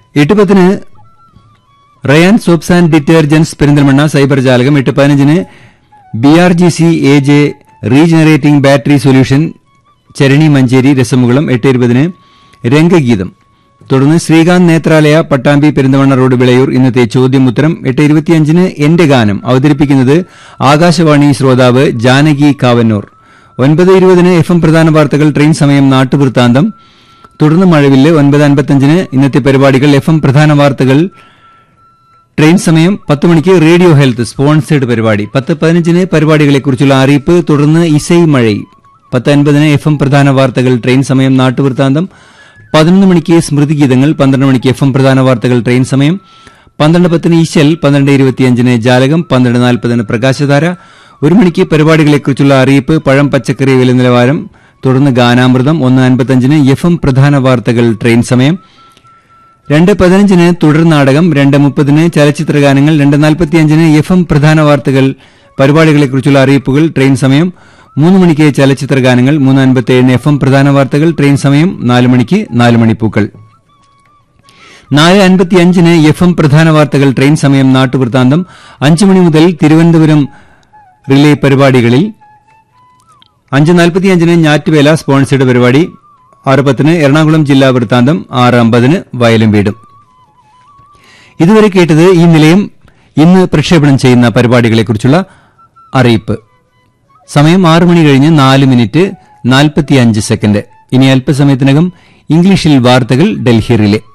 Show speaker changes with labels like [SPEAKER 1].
[SPEAKER 1] എട്ട് പത്തിന് Rayan soaps and detergents Perinthalmanna cyber Jalakam എട്ട് പതിനഞ്ചിന് B R G C A J regenerating battery solution Charani Manjeri Rasamukulam എട്ട് ഇരുപതിന് രംഗഗീതം തുടർന്ന് ശ്രീകാന്ത് നേത്രാലയ പട്ടാമ്പി പെരിന്തമണ്ണ റോഡ് വിളയൂർ ഇന്നത്തെ ചോദ്യം ഉത്തരം എട്ട് ഇരുപത്തിയഞ്ചിന് എന്റെ ഗാനം അവതരിപ്പിക്കുന്നത് ആകാശവാണി ശ്രോതാവ് ജാനകി കാവന്നൂർ ഒൻപത് ഇരുപതിന് എഫ് എം പ്രധാന വാർത്തകൾ ട്രെയിൻ സമയം നാട്ടുവൃത്താന്തം തുടർന്ന് മഴവില്ല് ഒൻപത് അൻപത്തഞ്ചിന് ഇന്നത്തെ പരിപാടികൾ എഫ് എം പ്രധാന വാർത്തകൾ ട്രെയിൻ സമയം പത്ത് മണിക്ക് റേഡിയോ ഹെൽത്ത് സ്പോൺസേഡ് പരിപാടി പത്ത് പതിനഞ്ചിന് പരിപാടികളെക്കുറിച്ചുള്ള അറിയിപ്പ് തുടർന്ന് ഇസൈ മഴை പത്ത് അൻപതിന് എഫ് എം പ്രധാന വാർത്തകൾ ട്രെയിൻ സമയം നാട്ടുവൃത്താന്തം പതിനൊന്ന് മണിക്ക് സ്മൃതിഗീതങ്ങൾ പന്ത്രണ്ട് മണിക്ക് എഫ് എം പ്രധാന വാർത്തകൾ ട്രെയിൻ സമയം പന്ത്രണ്ട് പത്തിന് ഈശൽ പന്ത്രണ്ട് ഇരുപത്തിയഞ്ചിന് ജാലകം പന്ത്രണ്ട് നാൽപ്പതിന് പ്രകാശധാര ഒരു മണിക്ക് പരിപാടികളെക്കുറിച്ചുള്ള അറിയിപ്പ് പഴം പച്ചക്കറി വില നിലവാരം തുടർന്ന് ഗാനാമൃതം ഒന്ന് അൻപത്തഞ്ചിന് എഫ് എം പ്രധാന വാർത്തകൾ ട്രെയിൻ സമയം രണ്ട് പതിനഞ്ചിന് തുടർ നാടകം രണ്ട് മുപ്പതിന് ചലച്ചിത്ര ഗാനങ്ങൾ രണ്ട് നാൽപ്പത്തിയഞ്ചിന് എഫ് എം പ്രധാന വാർത്തകൾ പരിപാടികളെക്കുറിച്ചുള്ള അറിയിപ്പുകൾ ട്രെയിൻ സമയം മൂന്ന് മണിക്ക് ചലച്ചിത്ര ഗാനങ്ങൾ മൂന്ന് അൻപത്തിയേഴിന് എഫ് എം പ്രധാന വാർത്തകൾ ട്രെയിൻ സമയം നാല് മണിക്ക് നാല് മണിപ്പൂക്കൾ നാല് അൻപത്തിയഞ്ചിന് എഫ് എം പ്രധാന വാർത്തകൾ ട്രെയിൻ സമയം നാട്ടുവൃത്താന്തം അഞ്ചു മണി മുതൽ തിരുവനന്തപുരം റിലേ പരിപാടികളിൽ അഞ്ച് നാൽപ്പത്തിയഞ്ചിന് ഞാറ്റുവേല സ്പോൺസേഡ് പരിപാടി ആറ് പത്തിന് എറണാകുളം ജില്ലാ വൃത്താന്തം ആറ് അമ്പതിന് വയലും വീടും ഇതുവരെ കേട്ടത് ഈ നിലയം ഇന്ന് പ്രക്ഷേപണം ചെയ്യുന്ന പരിപാടികളെക്കുറിച്ചുള്ള അറിയിപ്പ് സമയം ആറ് മണി കഴിഞ്ഞ് നാല് മിനിറ്റ് നാൽപ്പത്തിയഞ്ച് സെക്കൻഡ് ഇനി അല്പസമയത്തിനകം ഇംഗ്ലീഷിൽ വാർത്തകൾ ഡൽഹി റിലേ